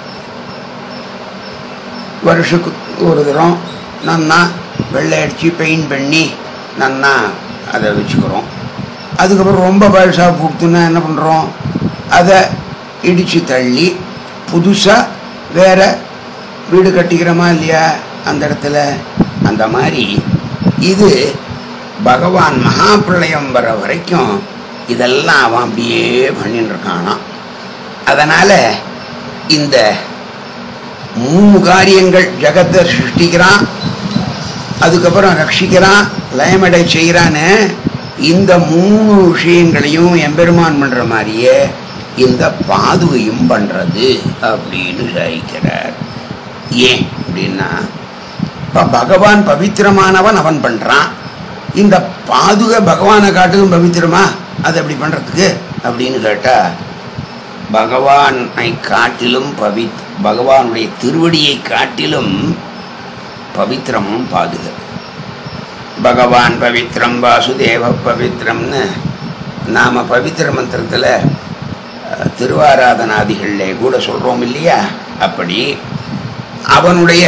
வருஷத்துக்கு ஒரு தரம் நன்னா வெள்ளை அடித்து பெயிண்ட் பண்ணி நன்னா அதை வச்சுக்கிறோம் அதுக்கப்புறம் ரொம்ப பழசாக கொடுத்துன்னா என்ன பண்ணுறோம் அதை இடித்து தள்ளி புதுசாக வேற வீடு கட்டிக்கிறோமா இல்லையா அந்த இடத்துல அந்த மாதிரி இது பகவான் மகாபிரளயம் வர வரைக்கும் இதெல்லாம் அவன் அப்படியே பண்ணிட்டு இருக்கானாம் அதனால இந்த மூணு காரியங்கள் ஜகத்தை சிருஷ்டிக்கிறான் அதுக்கப்புறம் ரட்சிக்கிறான் லயமடை செய்கிறான்னு இந்த மூணு விஷயங்களையும் எம்பெருமான் பண்ற மாதிரியே இந்த பாதுகையும் பண்றது அப்படின்னு சாதிக்கிறார் ஏன் அப்படின்னா இப்ப பகவான் பவித்திரமானவன் அவன் பண்றான் இந்த பாதுகை பகவானை காட்டிலும் பவித்திரமா அது அப்படி பண்றதுக்கு அப்படின்னு கேட்டா பகவானை காட்டிலும் பவி பகவானுடைய திருவடியை காட்டிலும் பவித்திரமும் பாதுகை பகவான் பவித்ரம் வாசுதேவ பவித்ரம்னு நாம பவித்திர மந்திரத்தில் திருவாராதனாதிகளில் கூட சொல்றோம் இல்லையா அப்படி அவனுடைய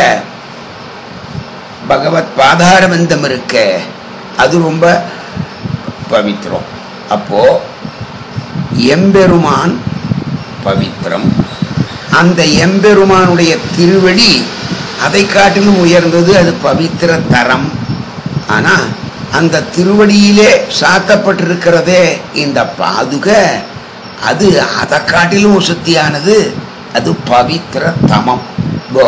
பகவத் பாதாரபந்தம் இருக்க அது ரொம்ப பவித்திரம் அப்போ எம்பெருமான் பவித்திரம் அந்த எம்பெருமானுடைய திருவடி அதை காட்டிலும் உயர்ந்தது அது பவித்திர தரம் ஆனா அந்த திருவடியிலே சாத்தப்பட்டிருக்கிறதே இந்த பாதுகை அது அதை காட்டிலும் சுத்தியானது அது பவித்திர தமம் இப்போ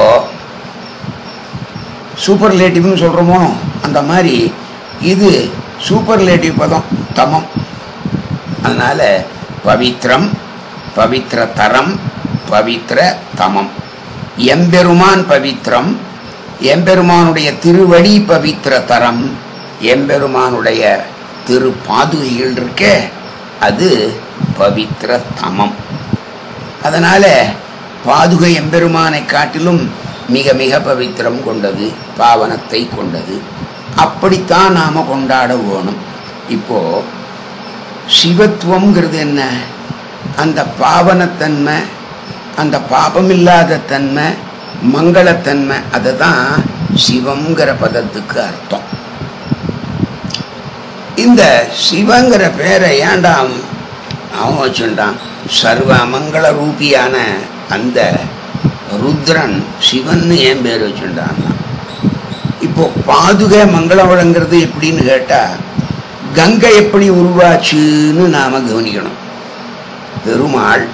சூப்பர்லேட்டிவ்னு சொல்கிறோமோ அந்த மாதிரி இது சூப்பர்லேட்டிவ் பதம் தமம் அதனால பவித்ரம் பவித்திர தரம் பவித்திர தமம் எம்பெருமான் பவித்ரம் எம்பெருமானுடைய திருவடி பவித்திர தரம் எம்பெருமானுடைய திரு பாதுகைகள் இருக்கே அது பவித்திர தமம் அதனால பாதுகை எம்பெருமானை காட்டிலும் மிக மிக பவித்திரம் கொண்டது பாவனத்தை கொண்டது அப்படித்தான் நாம கொண்டாட வேணும் இப்போ சிவத்துவம்ங்கிறது என்ன அந்த பாவனத்தன்மை அந்த பாபமில்லாத தன்மை மங்களத்தன்மை அதுதான் சிவம்ங்கிற பதத்துக்கு அர்த்தம் இந்த சிவங்கிற பேரை ஏன்டா அவன் அவன் வச்சுட்டான் சர்வ மங்கள ரூபியான அந்த ருத்ர ருத்ரன் சிவன்னு ஏன் பேர் வச்சுட்டான்னா இப்போ பாதுகை மங்களம் வழங்குறது எப்படின்னு கேட்டா கங்கை எப்படி உருவாச்சுன்னு நாம கவனிக்கணும் பெருமாள்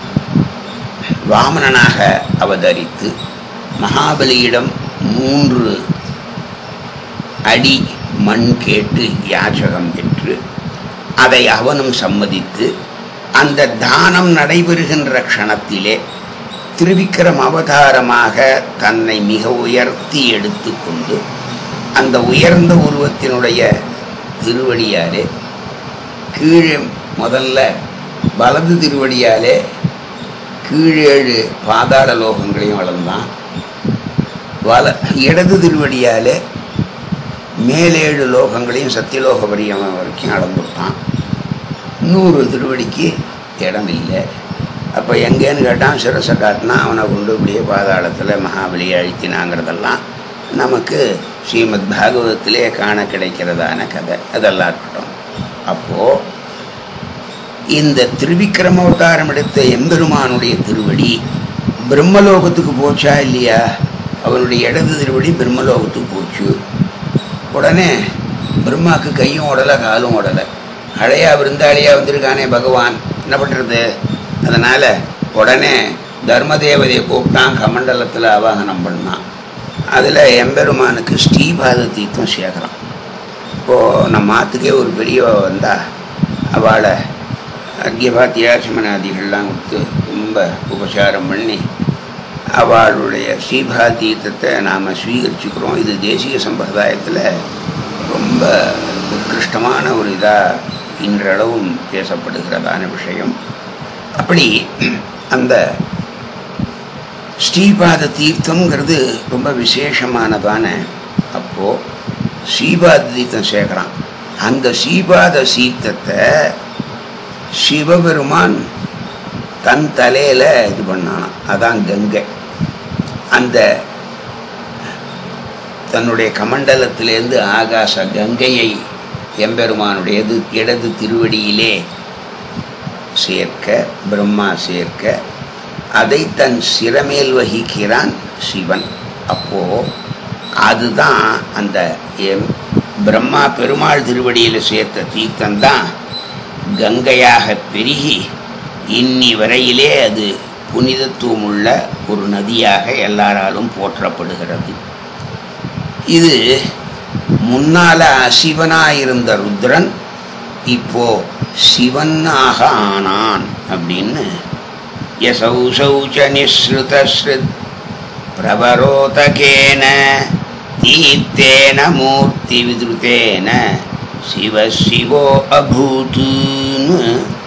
வாமனனாக அவதரித்து மகாபலியிடம் மூன்று அடி மண் கேட்டு யாச்சகம் பெற்று அதை அவனும் சம்மதித்து அந்த தானம் நடைபெறுகின்ற க்ஷணத்திலே திருவிக்கிரம் அவதாரமாக தன்னை மிக உயர்த்தி எடுத்துக்கொண்டு அந்த உயர்ந்த உருவத்தினுடைய திருவடியாலே கீழே முதல்ல வலது திருவடியாலே கீழேழு பாதாள லோகங்களையும் அளந்தான் வல இடது திருவடியாலே மேலேழு லோகங்களையும் சத்தியலோக பரியம் வரைக்கும் அளந்துட்டான் நூறு திருவடிக்கு இடம் இல்லை அப்போ எங்கேன்னு கேட்டான் சிரசை காட்டினா அவனை கொண்டு இப்படியே பாதாளத்தில் மகாபலியை அழுத்தினாங்கிறதெல்லாம் நமக்கு ஸ்ரீமத் பாகவதத்திலே காண கிடைக்கிறதான கதை அதெல்லாம் இருக்கட்டும் அப்போது இந்த திருவிக்கிரம அவதாரம் எடுத்த எம்பெருமானுடைய திருவடி பிரம்மலோகத்துக்கு போச்சா இல்லையா அவனுடைய இடது திருவடி பிரம்மலோகத்துக்கு போச்சு உடனே பிரம்மாக்கு கையும் ஓடலை காலும் ஓடலை அழையா விருந்தாளியா வந்திருக்கானே பகவான் என்ன பண்ணுறது அதனால் உடனே தர்மதேவதையை கூப்பிட்டான் கமண்டலத்தில் ஆவாகனம் பண்ணான் அதில் எம்பெருமானுக்கு ஸ்ரீபாத தீர்த்தம் சேர்க்கலாம் இப்போது நம்ம ஆத்துக்கே ஒரு பெரியவ வந்தா அவளை அர்க்கியபாத்தியா சிமனாதிகள்லாம் கொடுத்து ரொம்ப உபசாரம் பண்ணி அவளுடைய ஸ்ரீபா தீர்த்தத்தை நாம் ஸ்வீகரிச்சுக்கிறோம் இது தேசிய சம்பிரதாயத்தில் ரொம்ப உத்கிருஷ்டமான ஒரு இதாக இன்றளவும் பேசப்படுகிறதான விஷயம் அப்படி அந்த ஸ்ரீபாத தீர்த்தம்ங்கிறது ரொம்ப விசேஷமானதான அப்போது ஸ்ரீபாத தீர்த்தம் சேர்க்குறான் அந்த ஸ்ரீபாத தீர்த்தத்தை சிவபெருமான் தன் தலையில் இது பண்ணானாம் அதான் கங்கை அந்த தன்னுடைய கமண்டலத்திலேருந்து ஆகாச கங்கையை எம்பெருமானுடையது இடது திருவடியிலே சேர்க்க பிரம்மா சேர்க்க அதை தன் சிரமேல் வகிக்கிறான் சிவன் அப்போ அதுதான் அந்த எம் பிரம்மா பெருமாள் திருவடியில் சேர்த்த தீர்த்தம்தான் கங்கையாக பெருகி இன்னி வரையிலே அது புனிதத்துவம் உள்ள ஒரு நதியாக எல்லாராலும் போற்றப்படுகிறது இது முன்னால அசிவனாயிருந்த ருத்ரன் இப்போ சிவனாக ஆனான் அப்படின்னு யசௌசௌச்ச நிஸ்ருதஸ்ருத் பிரபரோதகேன தீர்த்தேன மூர்த்தி விதுருத்தேன சிவ சிவோ அபூத்துன்னு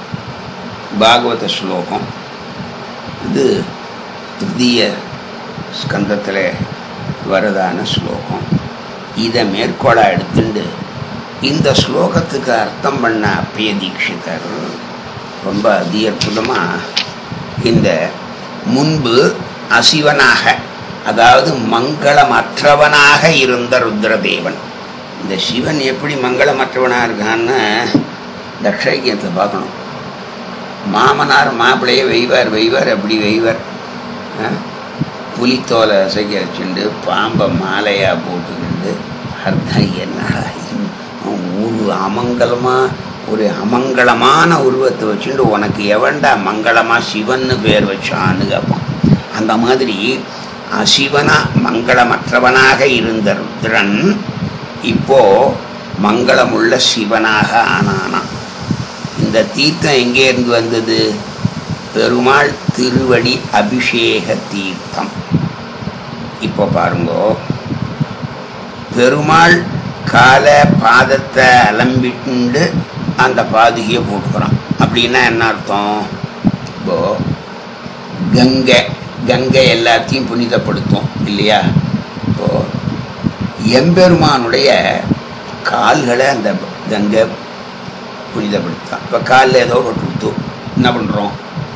பாகவத ஸ்லோகம் இது திருத்தீய ஸ்கந்தத்தில் வரதான ஸ்லோகம் இதை மேற்கோளாக எடுத்துண்டு இந்த ஸ்லோகத்துக்கு அர்த்தம் பண்ண அப்பய தீட்சிதர் ரொம்ப அதி அற்புதமாக இந்த முன்பு அசிவனாக அதாவது மங்களமற்றவனாக இருந்த ருத்ரதேவன் இந்த சிவன் எப்படி மங்களமற்றவனாக இருக்கான்னு தட்சைக்கியத்தை பார்க்கணும் மாமனார் மாப்பிள்ளையே வெய்வார் வெய்வார் அப்படி வெய்வார் ஆ? புலித்தோலை அசைக்க வச்சுண்டு பாம்பை மாலையாக போட்டுக்கிண்டு அர்த்தம் என்னடா இது? ஒரு அமங்கலமாக ஒரு அமங்கலமான உருவத்தை வச்சுட்டு உனக்கு எவன்டா மங்களமாக சிவன்னு பேர் வச்சான்னு கேட்பான் அந்த மாதிரி அசிவனா மங்களமற்றவனாக இருந்த ருத்ரன் இப்போ மங்களமுள்ள சிவனாக ஆனானாம் இந்த தீர்த்தம் எங்கே இருந்து வந்தது பெருமாள் திருவடி அபிஷேக தீர்த்தம் இப்போ பாருங்கோ பெருமாள் கால பாதத்தை அலம்பிட்டு அந்த பாதுகையை போட்டுக்கிறான் அப்படின்னா என்ன அர்த்தம் இப்போ கங்கை கங்கை எல்லாத்தையும் புனிதப்படுத்தும் இல்லையா இப்போ எம்பெருமானுடைய கால்களை அந்த கங்கை புனிதப்படுத்தான் இப்போ காலில் ஏதோ ஒரு கொடுத்து என்ன பண்ணுறோம்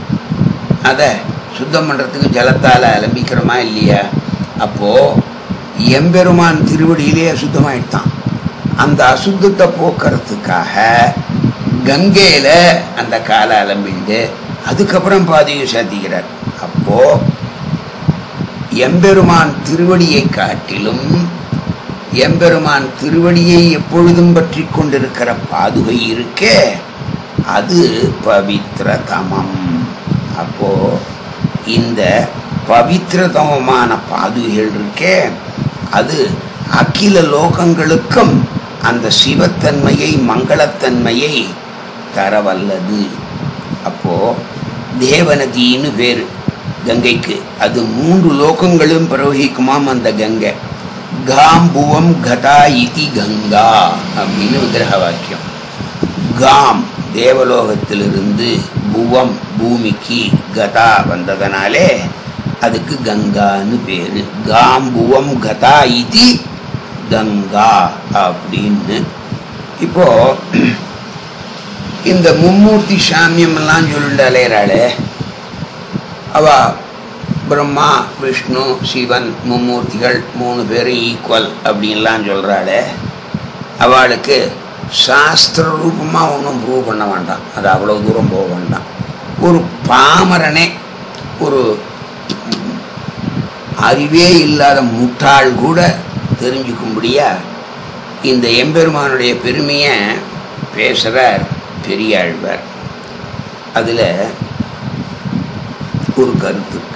அதை சுத்தம் பண்ணுறதுக்கு ஜலத்தால் அலம்பிக்கிறோமா இல்லையா அப்போது எம்பெருமான் திருவடியிலே அசுத்தமாயிட்டான் அந்த அசுத்தத்தை போக்குறதுக்காக கங்கையில் அந்த காலை அலம்பிண்டு அதுக்கப்புறம் பாதையை சாத்திக்கிறார் அப்போது எம்பெருமான் திருவடியை காட்டிலும் எம்பெருமான் திருவடியை எப்பொழுதும் பற்றி கொண்டிருக்கிற பாதுகை இருக்கே அது பவித்ரதமம் அப்போ இந்த பவித்ரதமமான பாதுகைகள் இருக்கே அது அகில லோகங்களுக்கும் அந்த சிவத்தன்மையை மங்களத்தன்மையை தரவல்லது அப்போ தேவநதின்னு பேரு கங்கைக்கு அது மூன்று லோகங்களும் பிரவகிக்குமாம் அந்த கங்கை காம்புவம் கதா இதி கங்கா அப்படின்னு விக்கிரக வாக்கியம் காம் தேவலோகத்திலிருந்து புவம் பூமிக்கு கதா வந்ததனாலே அதுக்கு கங்கான்னு பேரு காம்புவம் கதா இதி கங்கா அப்படின்னு இப்போ இந்த மும்மூர்த்தி சாமியம் எல்லாம் சொல்லிட்டு அலையிறாளே அவ பிரம்மா விஷ்ணு சிவன் மும்மூர்த்திகள் மூணு பேரும் ஈக்குவல் அப்படின்லாம் சொல்கிறாளே அவளுக்கு சாஸ்திர ரூபமாக ஒன்றும் ப்ரூவ் பண்ண வேண்டாம் அது அவ்வளோ தூரம் போக வேண்டாம் ஒரு பாமரனே ஒரு அறிவே இல்லாத முட்டாள் கூட தெரிஞ்சுக்கும்படியா இந்த எம்பெருமானுடைய பெருமையை பேசுகிறார் பெரியாழ்வார் அதில் ஒரு கருத்து இருக்கு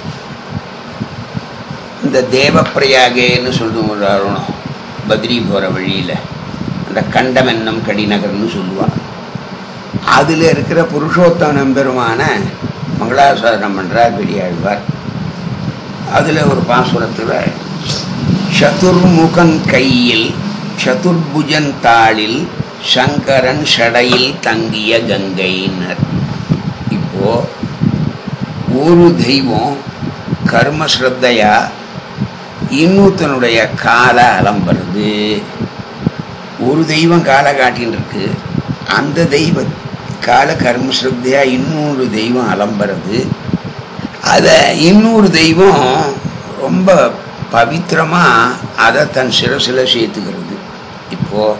இந்த தேவப்பிரயாகேன்னு சொல்லுவோம் அருணம் பத்ரி போகிற வழியில் அந்த கண்டம் என்னும் கடிநகர்னு சொல்லுவாங்க அதில் இருக்கிற புருஷோத்தம பெருமான மங்களாசாசனம் பண்ணுறார் பெரியாழ்வார் அதில் ஒரு பாசுரத்தில் சதுர்முகன் கையில் சதுர்புஜன் தாளில் சங்கரன் ஷடையில் தங்கிய கங்கையினர் இப்போ ஒரு தெய்வம் கர்ம ஸ்ரத்தையா இன்னொருத்தனுடைய காலை அலம்புறது ஒரு தெய்வம் காலை காட்டின்னு இருக்கு அந்த தெய்வ கால கர்ம ஸ்ரத்தையா இன்னொரு தெய்வம் அலம்புறது அதை இன்னொரு தெய்வம் ரொம்ப பவித்திரமாக அதை தன் சிரசில் சேர்த்துக்கிறது இப்போது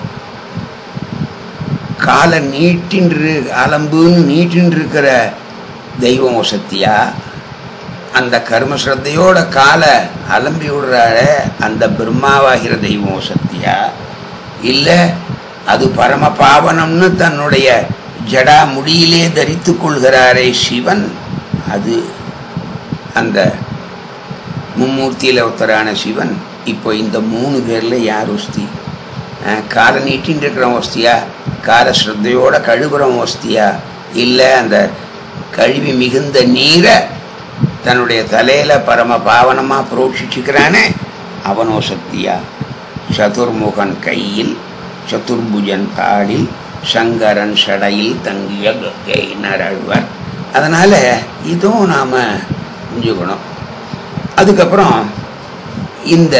காலை நீட்டின்று அலம்புன்னு நீட்டின்னு இருக்கிற தெய்வம் சக்தியா அந்த கர்ம ஸ்ரத்தையோட காலை அலம்பி விடுறார அந்த பிரம்மாவாகிற தெய்வம் சக்தியா இல்லை அது பரம பாவனம்னு தன்னுடைய ஜடா முடியிலே தரித்து கொள்கிறாரே சிவன் அது அந்த மும்மூர்த்தியில் ஒருத்தரான சிவன் இப்போ இந்த மூணு பேரில் யார் ஒஸ்தி காலை நீட்டின்னு இருக்கிறவன் ஒஸ்தியா கால ஸ்ரத்தையோட கழுவுறவன் ஒஸ்தியா இல்லை அந்த கழுவி மிகுந்த நீரை தன்னுடைய தலையில் பரம பாவனமாக புரோட்சிச்சுக்கிறானே அவனோ சக்தியா சதுர்முகன் கையில் சதுர்புஜன் தாளில் சங்கரன் சடையில் தங்கிய கங்கையினர் அழ்வார் அதனால் இதுவும் நாம் புரிஞ்சுக்கணும் அதுக்கப்புறம் இந்த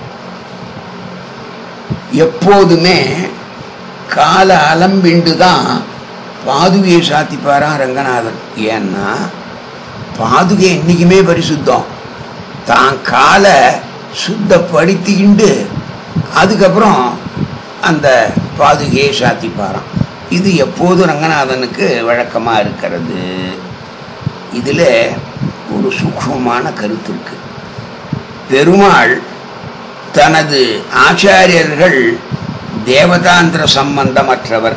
எப்போதுமே கால அலம்பிண்டு தான் பாதுகையை சாத்திப்பாரான் ரங்கநாதன் ஏன்னா பாதுகை என்றைக்குமே பரிசுத்தம் தான் காலை சுத்தப்படுத்திக்கிண்டு அதுக்கப்புறம் அந்த பாதுகையை சாத்திப்பாராம் இது எப்போதும் ரங்கநாதனுக்கு வழக்கமாக இருக்கிறது இதில் ஒரு சூக்ஷ்மமான கருத்து இருக்கு பெருமாள் தனது ஆச்சாரியர்கள் தேவதாந்திர சம்பந்தமற்றவர்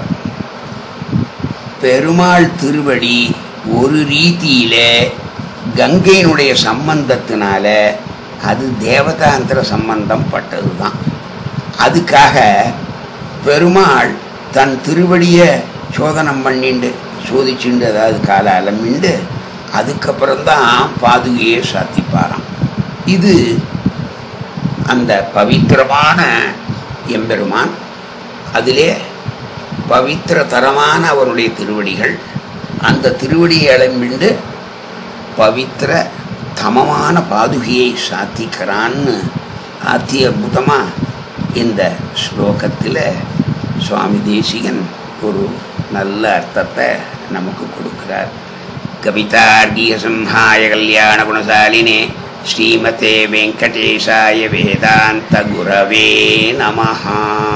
பெருமாள் திருவடி ஒரு ரீதியில கங்கையினுடைய சம்பந்தத்தினால அது தேவதாந்திர சம்பந்தம் பட்டது தான் அதுக்காக பெருமாள் தன் திருவடியை சோதனம் பண்ணிண்டு சோதிச்சுண்டு அதாவது கால அலம்பிண்டு அதுக்கப்புறம்தான் பாதுகையை சாத்திப்பாராம் இது அந்த பவித்திரமான எம்பெருமான் அதிலே பவித்திர தரமான அவருடைய திருவடிகள் அந்த திருவடியை அலம்பிண்டு பவித்திர தமமான பாதுகையை சாத்திக்கிறான்னு அத்தி அற்புதமாக இந்த ஸ்லோகத்தில் சுவாமி தேசிகன் ஒரு நல்ல அர்த்தத்தை நமக்கு கொடுக்கிறார் கவிதார்கிய சிம்ஹாய கல்யாண குணசாலினே ஸ்ரீமதே வெங்கடேஷாய வேதாந்த குரவே நமஹா